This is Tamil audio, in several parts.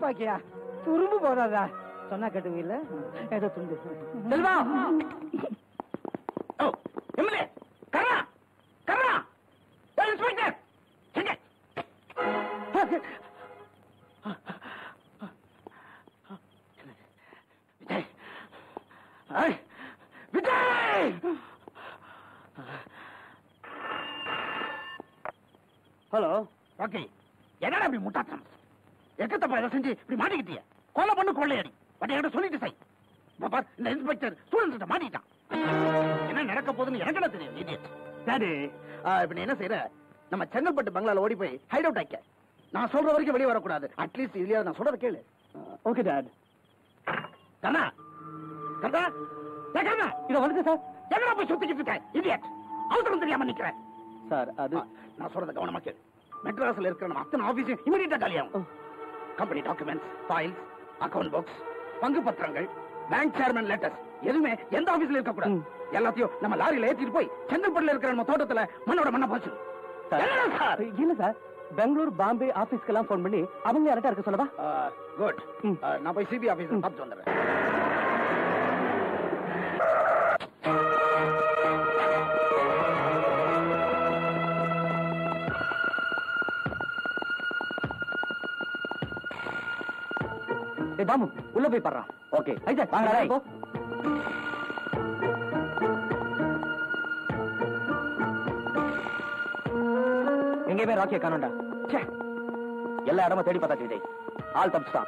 துப்பாக்கியா துரும்பு போதாதா சொன்னா கேட்டுவீல்ல ஏதோ துண்டு செல்வா ஓ எம்எல்ஏ கர்ணா கர்ணா ஏய், இன்ஸ்பெக்டர் செங்க விஜய் ஐய், விஜய் ஹலோ ஓகே என்னடா இப்படி முட்டாத்தனம் எக்கத்தப்பா இதை செஞ்சு இப்படி மாட்டிக்கிட்டிய கொலை பண்ணு கொள்ளையடி பட் என்கிட்ட சொல்லிட்டு செய் இப்ப பார், இந்த இன்ஸ்பெக்டர் ஸ்டூடெண்ட்ஸ் மாட்டிட்டான் என்ன நடக்க போகுதுன்னு எனக்கு என்ன தெரியும் idiot. டாடி இப்ப நீ என்ன செய்யற நம்ம செங்கல்பட்டு பங்களால ஓடி போய் ஹைட் அவுட் ஆக்க நான் சொல்ற வரைக்கும் வெளியே வரக்கூடாது அட்லீஸ்ட் இதுலயாவது நான் சொல்றத கேளு ஓகே டாட் கண்ணா கண்ணா ஏய், கண்ணா இத வந்து சார் எங்கடா போய் சுத்திக்கிட்டு இருக்க இடியட் அவசரம் தெரியாம நிக்கிறேன் சார் அது ஆ, நான் சொல்றத கவனமா கேளு மெட்ராஸ்ல இருக்கிற நம்ம அத்தனை ஆபீஸையும் இமீடியட்டா காலியாகும் company documents files account books பங்கு பத்திரங்கள் பேங்க் சேர்மன் லெட்டர்ஸ் எதுவுமே எந்த ஆபீஸ்ல இருக்க கூடாது எல்லாத்தையும் நம்ம லாரியில ஏத்திட்டு போய் செங்கல்பட்டுல இருக்கிற நம்ம தோட்டத்துல மண்ணோட மண்ணை போச்சு என்னடா சார் இல்ல சார் பெங்களூர் பாம்பே ஆபீஸ்க்கெல்லாம் ஃபோன் பண்ணி அவங்க அலர்ட்டா இருக்க சொல்லவா குட் ம். நான் போய் சிபி ஆபீஸ் பார்த்துட்டு வந்துடுறேன் ஏய் தாமு உள்ள போய் பாடுறான் ஓகே ஐசக் வாங்கடா போ எங்கேயுமே ராக்கிய காணோண்டா ச்சே எல்லா இடமும் தேடி பார்த்தா விஜய் ஆள் தப்பிச்சிட்டான்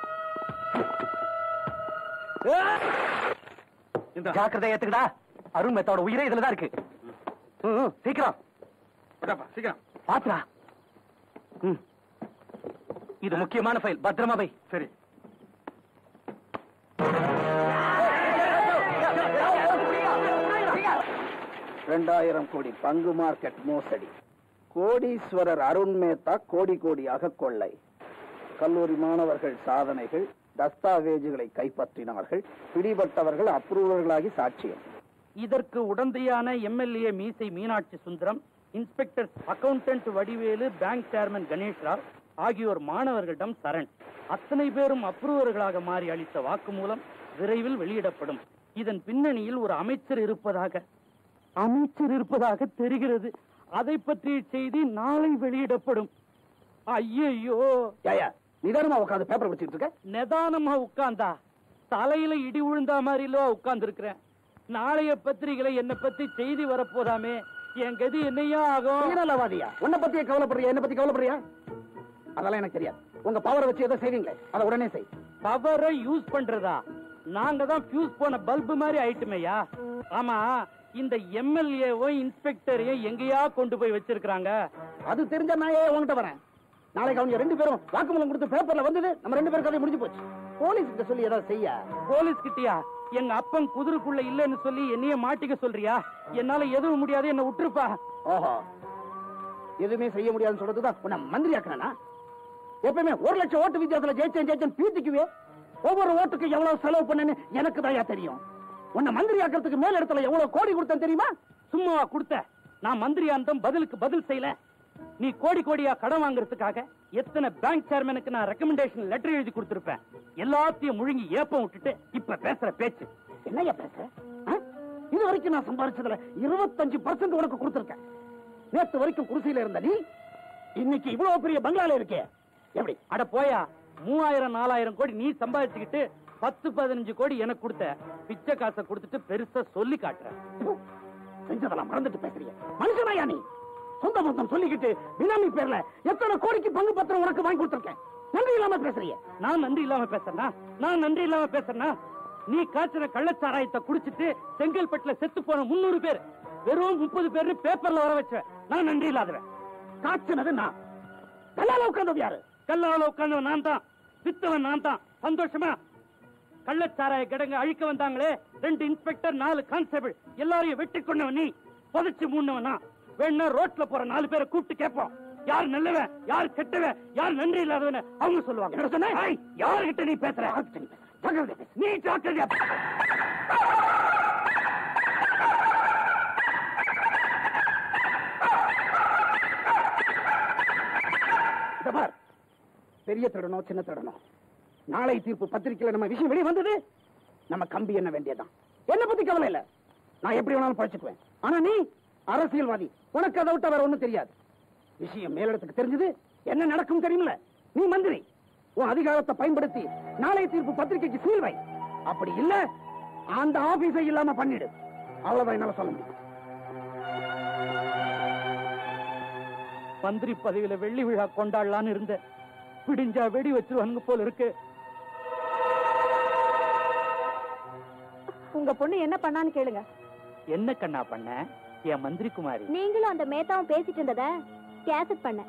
இந்த ஜாக்கிரதை ஏத்துக்கடா அருண் மெத்தோட உயிரே இதுல தான் இருக்கு ம், ம், சீக்கிரம் விடாப்பா, சீக்கிரம் பாத்துடா ம். இது முக்கியமான ஃபைல் பத்திரமா போய் சரி ரெண்டாயிரம் கோடி பங்கு மார்க்கெட் மோசடி கோடீஸ்வரர் அருண் மேத்தா கோடி கோடியாக கொள்ளை கல்லூரி மாணவர்கள் சாதனைகள் தஸ்தாவேஜுகளை கைப்பற்றினார்கள் பிடிபட்டவர்கள் அப்ரூவர்களாகி சாட்சியம் இதற்கு உடந்தையான எம்எல்ஏ மீசை Meenakshi Sundaram inspector accountant Vadivelu bank chairman Ganesh Rao ஆகியோர் மாணவர்களிடம் சரண் அத்தனை பேரும் அப்ரூவர்களாக மாறி அளித்த வாக்குமூலம் விரைவில் வெளியிடப்படும் இதன் பின்னணியில் ஒரு அமைச்சர் இருப்பதாக அமைச்சர் இருப்பதாக தெரிகிறது அதை பற்றிய செய்தி நாளை வெளியிடப்படும் ஐயையோ ஏயா நிதானமா உட்காந்து பேப்பர் படிச்சுட்டு இருக்க நிதானமா உட்கார்ந்தா தலையில இடி விழுந்தா மாதிரிலோ உட்கார்ந்து இருக்கிறேன் நாளைய பத்திரிகையில என்னை பத்தி செய்தி வரப்போதாமே என் கதி என்னையா ஆகும் சுயநலவாதியா உன்னை பத்தியே கவலைப்படுறியா என்ன பத்தி கவலைப்படுறியா அதெல்லாம் எனக்கு தெரியாது உங்க பவரை வச்சு எதை செய்வீங்களே அதை உடனே செய் பவரை யூஸ் பண்றதா நாங்க தான் ஃபியூஸ் போன பல்பு மாதிரி ஆயிட்டுமேயா ஆமா இந்த எம்எல்ஏவும் இன்ஸ்பெக்டரையும் எங்கேயா கொண்டு போய் வச்சிருக்காங்க அது தெரிஞ்ச நான் ஏன் உங்ககிட்ட வரேன் நாளைக்கு அவங்க ரெண்டு பேரும் வாக்குமூலம் கொடுத்து பேப்பர்ல வந்தது நம்ம ரெண்டு பேரும் கதை முடிஞ்சு போச்சு போலீஸ் கிட்ட சொல்லி ஏதாவது செய்ய போலீஸ் கிட்டயா எங்க அப்பன் குதிரைக்குள்ள இல்லைன்னு சொல்லி என்னைய மாட்டிக்க சொல்றியா என்னால எதுவும் முடியாது என்ன விட்டுருப்பா ஓஹோ எதுவுமே செய்ய முடியாதுன்னு சொல்றதுதான் உன்னை மந்திரி ஆக்குனா எப்பவுமே ஒரு லட்சம் ஓட்டு வித்தியாசத்துல ஜெயிச்சேன் ஜெயிச்சேன் பீத்திக்குவே ஒவ்வொரு ஓட்டுக்கு எவ்வளவு செலவு பண்ணேன்னு எனக்கு தான் தெரியும் உன்னை மந்திரி ஆக்கிறதுக்கு மேல் இடத்துல எவ்வளவு கோடி கொடுத்தேன் தெரியுமா சும்மாவா கொடுத்த நான் மந்திரியா இருந்தோம் பதிலுக்கு பதில் செய்யல நீ கோடி கோடியா கடன் வாங்குறதுக்காக எத்தனை பேங்க் சேர்மனுக்கு நான் ரெக்கமெண்டேஷன் லெட்டர் எழுதி கொடுத்திருப்பேன் எல்லாத்தையும் முழுங்கி ஏப்பம் விட்டுட்டு இப்ப பேசுற பேச்சு என்னையா பேச ஆ? இது வரைக்கும் நான் சம்பாதிச்சதுல இருபத்தஞ்சு பர்சன்ட் உனக்கு கொடுத்திருக்கேன் நேத்து வரைக்கும் குடிசையில இருந்த நீ இன்னைக்கு இவ்வளவு பெரிய பங்களால இருக்கே எப்படி அட போயா மூவாயிரம் நாலாயிரம் கோடி நீ சம்பாதிச்சுக்கிட்டு பத்து பதினஞ்சு கோடி எனக்கு கொடுத்த பிச்சை காசை கொடுத்துட்டு பெருசா சொல்லி காட்டுற செஞ்சதெல்லாம் மறந்துட்டு பேசுறீங்க மனுஷனாயா நீ சொந்த மொத்தம் சொல்லிக்கிட்டு பினாமி பேர்ல எத்தனை கோடிக்கு பங்கு பத்திரம் உனக்கு வாங்கி கொடுத்திருக்கேன் நன்றி இல்லாம பேசுறீங்க நான் நன்றி இல்லாம பேசுறேனா நான் நன்றி இல்லாம பேசுறேனா நீ காய்ச்சின கள்ளச்சாராயத்தை குடிச்சிட்டு செங்கல்பட்டுல செத்து போன முன்னூறு பேர் வெறும் முப்பது பேர்னு பேப்பர்ல வர வச்ச நான் நன்றி இல்லாதவன் காய்ச்சினது நான் கல்லால உட்கார்ந்தது யாரு கல்லால உட்கார்ந்தவன் நான் தான் வித்தவன் நான் தான் சந்தோஷமா கள்ளச்சாராய கிடங்க அழிக்க வந்தாங்களே ரெண்டு இன்ஸ்பெக்டர் நாலு கான்ஸ்டபிள் எல்லாரையும் வெட்டி கொண்டவன் நீ புதைச்சு மூணவனா வேணா ரோட்ல போற நாலு பேரை கூப்பிட்டு கேட்போம் யார் நல்லவன் யார் கெட்டவன் யார் நன்றி இல்லாதவன் அவங்க சொல்லுவாங்க என்ன சொன்ன? ஏய், யார்கிட்ட நீ பேசுற ஜாக்கிரதை பேசு. நீ ஜாக்கிரதையா பே- இத பார் பெரிய திருடனோ சின்ன திருடனோ நாளை தீர்ப்பு பத்திரிக்கையில நம்ம விஷயம் வெளியே வந்தது நம்ம கம்பி என்ன வேண்டியதான் என்ன பத்தி கவலை இல்ல நான் எப்படி வேணாலும் பழிச்சுக்குவேன் ஆனா நீ அரசியல்வாதி உனக்கு அதை விட்ட வேற ஒண்ணும் தெரியாது விஷயம் மேலிடத்துக்கு தெரிஞ்சது என்ன நடக்கும் தெரியுமில்ல நீ மந்திரி உன் அதிகாரத்தை பயன்படுத்தி நாளை தீர்ப்பு பத்திரிக்கைக்கு சீல் வை அப்படி இல்ல அந்த ஆபீஸை இல்லாம பண்ணிடு அவ்வளவுதான் என்னால சொல்ல முடியும் மந்திரி பதவியில வெள்ளி விழா கொண்டாடலான்னு இருந்த பிடிஞ்சா வெடி வச்சிருவானுங்க போல இருக்கு உங்க பொண்ணு என்ன பண்ணான்னு கேளுங்க என்ன கண்ணா பண்ண என் மந்திரி குமாரி நீங்களும் அந்த மேத்தாவும் பேசிட்டு இருந்தத கேசட் பண்ண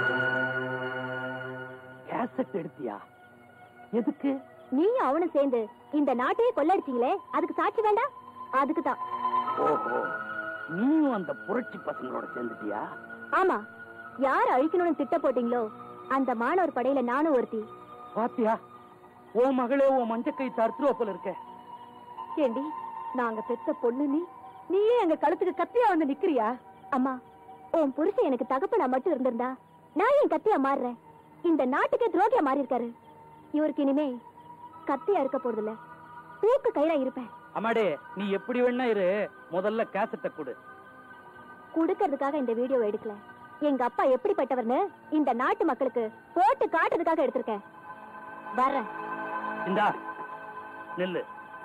கேசட் எடுத்தியா எதுக்கு நீயும் அவனும் சேர்ந்து இந்த நாட்டையே கொள்ளடிச்சீங்களே அதுக்கு சாட்சி வேண்டாம் அதுக்கு தான் ஓஹோ நீயும் அந்த புரட்சி பசங்களோட சேர்ந்துட்டியா ஆமா யார் அழிக்கணும்னு திட்ட போட்டீங்களோ அந்த மாணவர் படையில நானும் ஒருத்தி பாத்தியா உன் மகளே உன் மஞ்ச கை தருத்துருவா போல இருக்க ஏண்டி நாங்க பெத்த பொண்ணு நீ நீயே எங்க கழுத்துக்கு கத்தியா வந்து நிக்கிறியா அம்மா உன் புருஷன் எனக்கு தகப்பனா மட்டும் இருந்திருந்தா நான் ஏன் கத்தியா மாறுறேன் இந்த நாட்டுக்கே துரோகியா மாறி இருக்காரு இவருக்கு இனிமே கத்தியா இருக்க போறதில்ல தூக்கு கயிறா இருப்பேன் அம்மாடே நீ எப்படி வேணா இரு முதல்ல கேசட்டை கொடு குடுக்கறதுக்காக இந்த வீடியோ எடுக்கல எங்க அப்பா எப்படிப்பட்டவர்னு இந்த நாட்டு மக்களுக்கு போட்டு காட்டுறதுக்காக எடுத்திருக்கேன் வர்றேன் இந்தா நெல்லு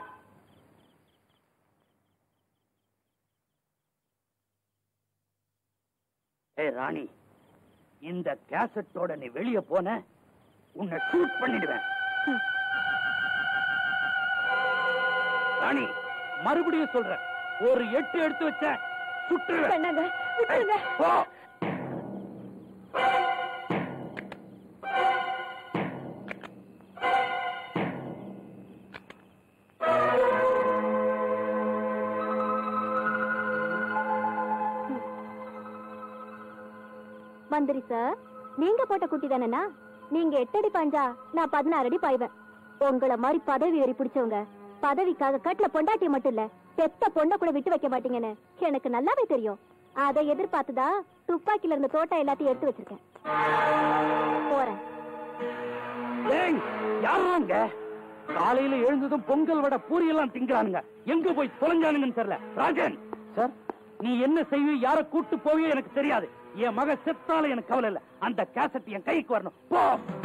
ஏய் ராணி இந்த கேசட்டோட நீ வெளிய போன உன்னை ஷூட் பண்ணிடுவேன் ராணி மறுபடியும் சொல்றேன் ஒரு எட்டு எடுத்து வச்ச சுட்டுருவேன் பண்ணாங்க விட்டுருங்க போ மந்திரி சார் நீங்க போட்ட குட்டி தானேனா நீங்க எட்டு அடி பாஞ்சா நான் பதினாறு அடி பாய்வேன் உங்களை மாதிரி பதவி ஏறி பிடிச்சவங்க பதவிக்காக கட்டுல பொண்டாட்டி மட்டும் இல்ல பெத்த பொண்ணை கூட விட்டு வைக்க மாட்டீங்கன்னு எனக்கு நல்லாவே தெரியும் அதை எதிர்பார்த்துதான் துப்பாக்கில இருந்த தோட்டம் எல்லாத்தையும் எடுத்து வச்சிருக்கேன் போறேன் ஏய் யாருங்க காலையில எழுந்ததும் பொங்கல் வடை பூரி எல்லாம் திங்கிறானுங்க எங்க போய் தொலைஞ்சானுங்கன்னு தெரியல ராஜன் சார் நீ என்ன செய்வியோ யார கூட்டு போவியோ எனக்கு தெரியாது என் மக செத்தால எனக்கு கவலை இல்ல அந்த கேசட் என் கைக்கு வரணும் போ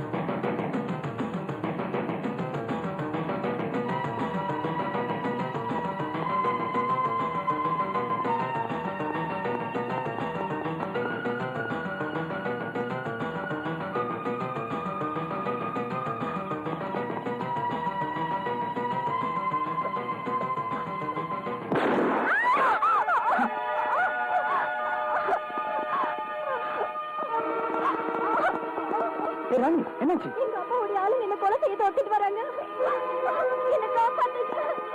என்னாச்சு எங்க அப்பாவுடைய ஆளுங்க என்ன கொலை செய்ய தோத்துட்டு வராங்க என்ன காப்பாத்துங்க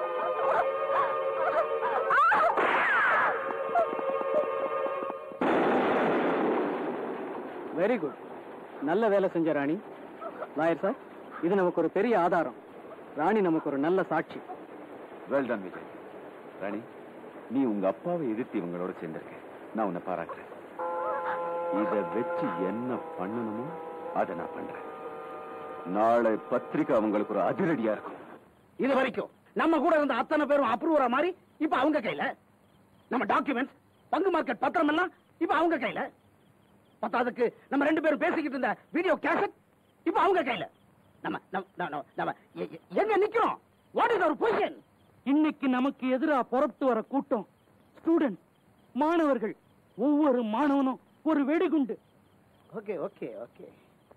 வெரி குட் நல்ல வேலை செஞ்ச ராணி லாயர் சார் இது நமக்கு ஒரு பெரிய ஆதாரம் ராணி நமக்கு ஒரு நல்ல சாட்சி வெல் டன் விஜய் ராணி நீ உங்க அப்பாவை எதிர்த்து இவங்களோட சேர்ந்திருக்க நான் உன்னை பாராட்டுறேன் இத வச்சு என்ன பண்ணணுமோ அதை நான் பண்றேன் நாளை பத்திரிக்கை அவங்களுக்கு ஒரு அதிரடியா இருக்கும் இது வரைக்கும் நம்ம கூட இருந்த அத்தனை பேரும் அப்ரூவரா மாதிரி இப்ப அவங்க கையில நம்ம டாக்குமெண்ட்ஸ் பங்கு மார்க்கெட் பத்திரம் எல்லாம் இப்ப அவங்க கையில பத்தாவதுக்கு நம்ம ரெண்டு பேரும் பேசிக்கிட்டு இருந்த வீடியோ கேசட் இப்ப அவங்க கையில நம்ம நம்ம- நம்ம நம்ம எ- எ- எங்க நிக்கிறோம் வாட் இஸ் அவர் பொசிஷன் இன்னைக்கு நமக்கு எதிரா புறப்பட்டு வர கூட்டம் ஸ்டூடெண்ட் மாணவர்கள் ஒவ்வொரு மாணவனும் ஒரு வெடிகுண்டு ஓகே ஓகே ஓகே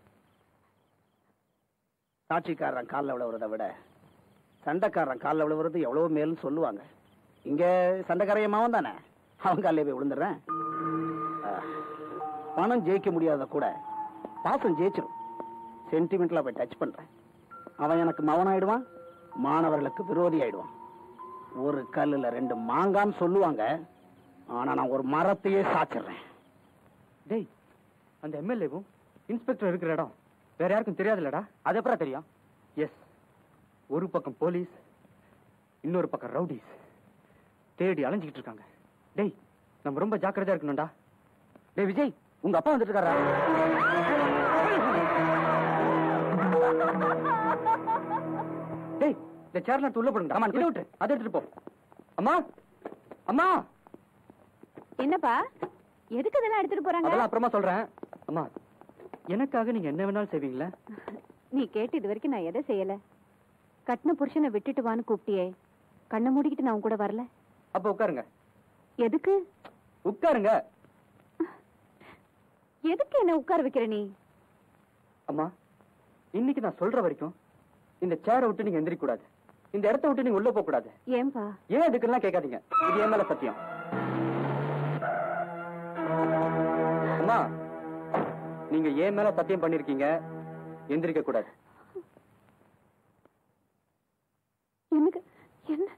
சாட்சிக்காரன் காலில் விழுவுறதை விட சண்டைக்காரன் காலில் விழுவுறது எவ்வளவு மேல்னு சொல்லுவாங்க இங்க சண்டைக்காரைய மாவன் தானே அவன் காலிலே போய் விழுந்துடுறேன் அஹ், பணம் ஜெயிக்க முடியாத கூட பாசம் ஜெயிச்சிடும் சென்டிமெண்ட்ல போய் டச் பண்றேன் அவன் எனக்கு மவன் ஆயிடுவான் மாணவர்களுக்கு விரோதி ஆயிடுவான் ஒரு கல்லுல ரெண்டு மாங்கான்னு சொல்லுவாங்க ஆனா நான் ஒரு மரத்தையே சாச்சிடுறேன் டேய் அந்த எம்எல்ஏவும் இன்ஸ்பெக்டர் இருக்கிற இடம் வேற யாருக்கும் தெரியாதுல்லடா அது எப்பறம் தெரியும் எஸ் ஒரு பக்கம் போலீஸ் இன்னொரு பக்கம் ரவுடிஸ் தேடி அலைஞ்சிக்கிட்டு இருக்காங்க டேய் நம்ம ரொம்ப ஜாக்கிரதையா இருக்கணும்டா டேய் விஜய் உங்க அப்பா வந்துட்டு இருக்காரா இந்த சேர்ல எடுத்து உள்ள போடுங்க ஆமா இதை விட்டு அதை எடுத்துட்டு போ அம்மா அம்மா என்னப்பா எதுக்கு இதெல்லாம் எடுத்துட்டு போறாங்க அதெல்லாம் அப்புறமா சொல்றேன் அம்மா எனக்காக நீங்க என்ன வேணாலும் செய்வீங்களா நீ கேட்டு இது வரைக்கும் நான் எதை செய்யல கட்டின புருஷனை விட்டுட்டு வான்னு கூப்பிட்டியே கண்ணை மூடிக்கிட்டு நான் உன் கூட வரல அப்ப உட்காருங்க எதுக்கு உட்காருங்க எதுக்கு என்ன உட்கார வைக்கிற நீ அம்மா இன்னைக்கு நான் சொல்ற வரைக்கும் இந்த சேரை விட்டு நீங்க எந்திரிக்க கூடாது இந்த இடத்த விட்டு நீங்க உள்ள போக கூடாது ஏன்பா ஏன் இதுக்கெல்லாம் கேட்காதீங்க இது என் மேல சத்தியம் அம்மா நீங்க ஏன் மேல சத்தியம் பண்ணிருக்கீங்க எந்திரிக்க கூடாது எனக்கு என்ன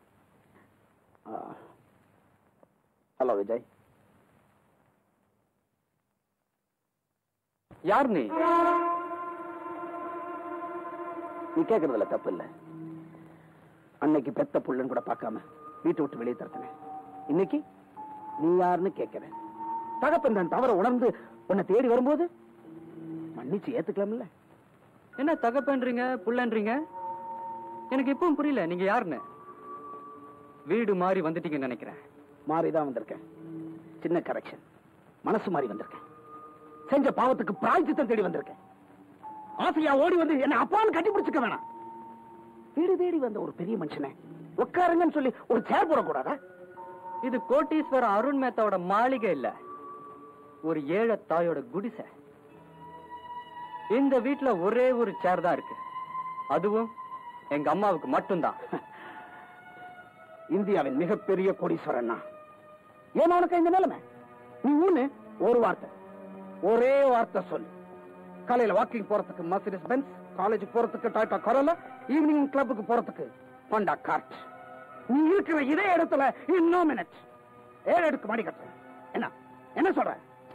ஹலோ விஜய் யார் நீ நீ கேக்குறதுல தப்பு இல்ல அன்னைக்கு பெத்த புள்ளன்னு கூட பார்க்காம வீட்டை விட்டு வெளியே தரத்தினேன் இன்னைக்கு நீ யாருன்னு கேட்கிறேன் தகப்பன் தன் தவற உணர்ந்து உன்னை தேடி வரும்போது மன்னிச்சு ஏத்துக்கலாம்ல என்ன தகப்பன்றீங்க புள்ளன்றீங்க எனக்கு இப்பவும் புரியல நீங்க யாருன்னு வீடு மாறி வந்துட்டீங்கன்னு நினைக்கிறேன் மாறிதான் வந்திருக்கேன் சின்ன கரெக்ஷன் மனசு மாறி வந்திருக்கேன் செஞ்ச பாவத்துக்கு பிராய்ச்சித்தம் தேடி வந்திருக்கேன் ஆசையா ஓடி வந்து என்ன அப்பான்னு கட்டி பிடிச்சுக்க வேணாம் வீடு தேடி வந்த ஒரு பெரிய மனுஷனே உட்காருங்கன்னு சொல்லி ஒரு சேர் போடக்கூடாதா இது கோட்டீஸ்வரர் அருண் மேத்தாவோட மாளிகை இல்ல ஒரு ஏழை தாயோட குடிசை இந்த வீட்ல ஒரே ஒரு சேர் தான் இருக்கு அதுவும் எங்க அம்மாவுக்கு மட்டும்தான் இந்தியாவின் மிகப்பெரிய கோடீஸ்வரன் நான். ஏன் உனக்கு இந்த நிலைமை நீ ஒண்ணு ஒரு வார்த்தை ஒரே வார்த்தை சொல்லு காலையில வாக்கிங் போறதுக்கு மர்சிடிஸ் பென்ஸ் காலேஜ் போறதுக்கு டாடா கரோலா ஈவினிங் கிளப்புக்கு போறதுக்கு ஹோண்டா கார்ட் நீ இருக்கிற இதே இடத்துல இன்னும் மினிட் ஏழு அடுக்கு மாடி கட்டுற என்ன என்ன சொல்ற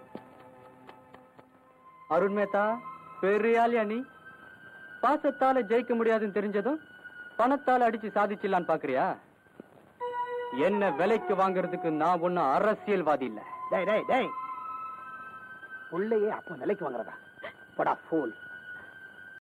அருண் மேத்தா பெரிய ஆளியா நீ பாசத்தால ஜெயிக்க முடியாதுன்னு தெரிஞ்சதும் பணத்தால அடிச்சு சாதிச்சிடலான்னு பாக்குறியா என்ன விலைக்கு வாங்குறதுக்கு நான் ஒண்ணும் அரசியல்வாதி இல்ல டேய் டேய் டேய் புள்ளையே அப்ப நிலைக்கு வாங்குறதா படா ஃபோல்